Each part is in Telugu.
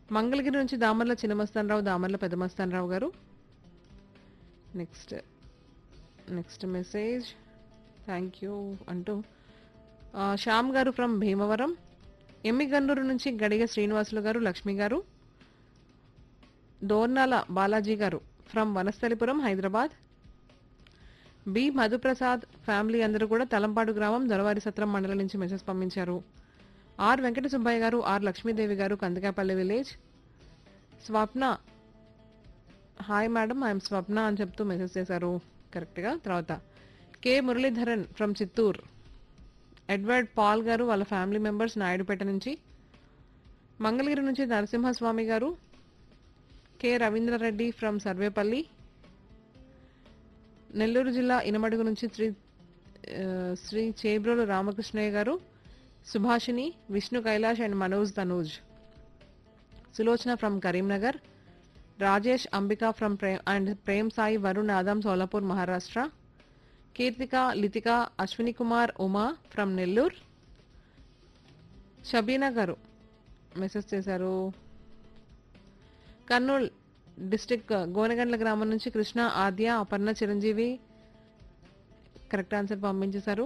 మంగళగిరి నుంచి దామర్ల చిన్నమస్తానరావు దామర్ల పెద్దమస్తానరావు గారు next next message thank you అంటూ ఆ, శ్యామ్ గారు ఫ్రమ్ భీమవరం ఎమ్మిగన్నూరు నుంచి గడిగ శ్రీనివాసులు గారు లక్ష్మి గారు దోర్నాల బాలాజీ గారు from Vanasthalipuram Hyderabad B Madhuprasad family అందరూ కూడా తలంపాడు గ్రామం దొరవారి సత్రం మండలం నుంచి మెసేజ్ పంపించారు ఆర్ వెంకట సుబ్బయ్య గారు ఆర్ లక్ష్మీదేవి గారు Kandakapalli village Swapna hi madam I'm Swapna అని చెప్తూ మెసేజ్ చేశారు కరెక్ట్గా తర్వాత K Muralidharan from Chittoor Edward Paul గారు వాళ్ళ ఫ్యామిలీ మెంబర్స్ నాయుడుపేట నుంచి మంగళగిరి నుంచి నరసింహస్వామి గారు కె రవీంద్రారెడ్డి ఫ్రమ్ సర్వేపల్లి నెల్లూరు జిల్లా ఇనమడుగు నుంచి శ్రీ ఆ, శ్రీ చేబ్రోలు రామకృష్ణయ్య గారు Subhashini Vishnu Kailash and Manoj Tanuj Sulochana from Karimnagar Rajesh Ambika from Prem and Prem Sai Varun Adam Solapur Maharashtra Keerthika Lithika Ashwini Kumar Uma from Nellore Shabina గారు మెసేజ్ చేశారు కర్నూల్ డిస్టిక్ గోనగండ్ల గ్రామం నుంచి కృష్ణ ఆద్య అపర్ణ చిరంజీవి కరెక్ట్ ఆన్సర్ పంపించేశారు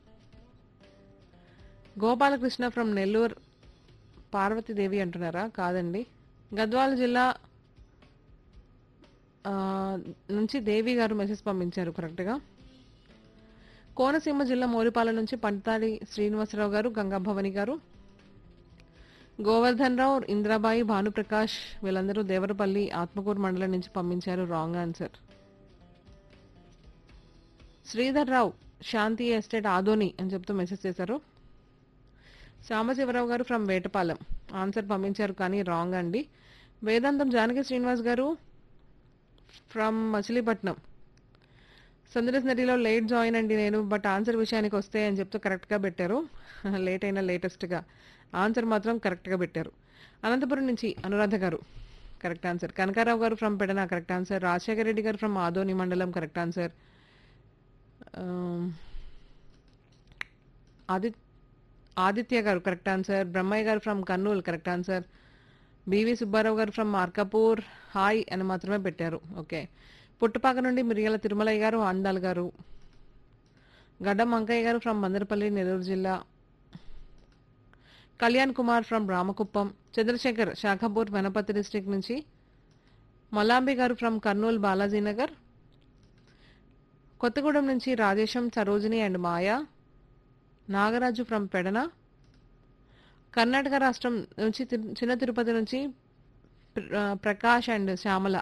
గోపాలకృష్ణ ఫ్రమ్ నెల్లూరు పార్వతీదేవి అంటున్నారా కాదండి గద్వాల జిల్లా ఆ, నుంచి దేవి గారు మెసేజ్ పంపించారు కరెక్ట్గా కోనసీమ జిల్లా మోరిపాల నుంచి పంతాడి శ్రీనివాసరావు గారు గంగాభవని గారు గోవర్ధన్ రావు ఇంద్రాబాయి భానుప్రకాష్ వీళ్ళందరూ దేవరపల్లి ఆత్మకూరు మండలం నుంచి పంపించారు wrong answer Sridhar Rao Shanti estate Adoni అని చెప్తూ మెసేజ్ చేశారు శ్యామశివరావు గారు ఫ్రమ్ వేటపాలెం ఆన్సర్ పంపించారు కానీ రాంగ్ అండి వేదాంతం జానకి శ్రీనివాస్ గారు ఫ్రమ్ మచిలీపట్నం సందరస్ నదిలో లేట్ జాయిన్ అండి నేను బట్ ఆన్సర్ విషయానికి వస్తే అని చెప్తూ కరెక్ట్గా పెట్టారు లేట్ అయినా లేటెస్ట్గా ఆన్సర్ మాత్రం కరెక్ట్గా పెట్టారు అనంతపురం నుంచి అనురాధ గారు కరెక్ట్ ఆన్సర్ కనకారావు గారు from Pedana correct answer Rajasekhara Reddy గారు ఫ్రమ్ ఆదోని మండలం కరెక్ట్ ఆన్సర్ ఆదిత్ ఆదిత్య గారు కరెక్ట్ ఆన్సర్ బ్రహ్మయ్య గారు from Kurnool correct answer BV Subbarao గారు ఫ్రమ్ మార్కాపూర్ హాయ్ అని మాత్రమే పెట్టారు ఓకే పుట్టుపాక నుండి మిరియాల తిరుమలయ్య గారు ఆండాల్ గారు గడ్డం అంకయ్య గారు ఫ్రమ్ మందరపల్లి నెల్లూరు జిల్లా కళ్యాణ్ కుమార్ ఫ్రమ్ రామకుప్పం చంద్రశేఖర్ శాఖపూర్ వనపర్తి డిస్ట్రిక్ట్ నుంచి మలాంబి గారు ఫ్రమ్ కర్నూలు బాలాజీనగర్ కొత్తగూడెం నుంచి రాజేశం సరోజిని అండ్ మాయా నాగరాజు ఫ్రమ్ పెడన కర్ణాటక రాష్ట్రం నుంచి తి- చిన్న తిరుపతి నుంచి ప్ర- ఆ, ప్రకాష్ అండ్ శ్యామల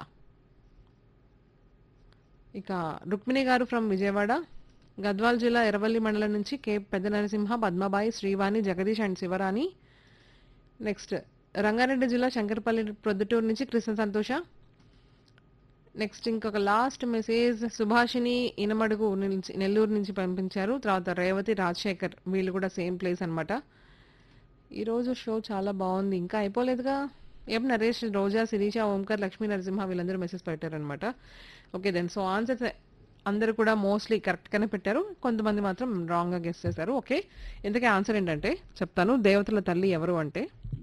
ఇక రుక్మిణి గారు ఫ్రమ్ విజయవాడ గద్వాల్ జిల్లా ఎర్రవల్లి మండలం నుంచి K Pedda Narasimha Padmabai Srivani Jagadish and Sivarani next Rangareddy జిల్లా శంకరపల్లి ప్రొద్దుటూరు నుంచి కృష్ణ సంతోష నెక్స్ట్ ఇంకొక లాస్ట్ మెసేజ్ సుభాషిని ఇనమడుగు నుంచి నెల్లూరు నుంచి పంపించారు తర్వాత రేవతి రాజశేఖర్ వీళ్ళు కూడా సేమ్ ప్లేస్ అన్నమాట ఈరోజు షో చాలా బాగుంది ఇంకా అయిపోలేదుగా ఎం నరేష్ రోజా శిరీష ఓంకర్ లక్ష్మీ నరసింహ వీళ్ళందరూ మెసేజ్ పెట్టారనమాట ఓకే దెన్ సో ఆన్సర్స్ అందరూ కూడా మోస్ట్లీ కరెక్ట్గానే పెట్టారు కొంతమంది మాత్రం రాంగ్గా గెస్ చేశారు ఓకే ఇంతకీ ఆన్సర్ ఏంటంటే చెప్తాను దేవతల తల్లి ఎవరు అంటే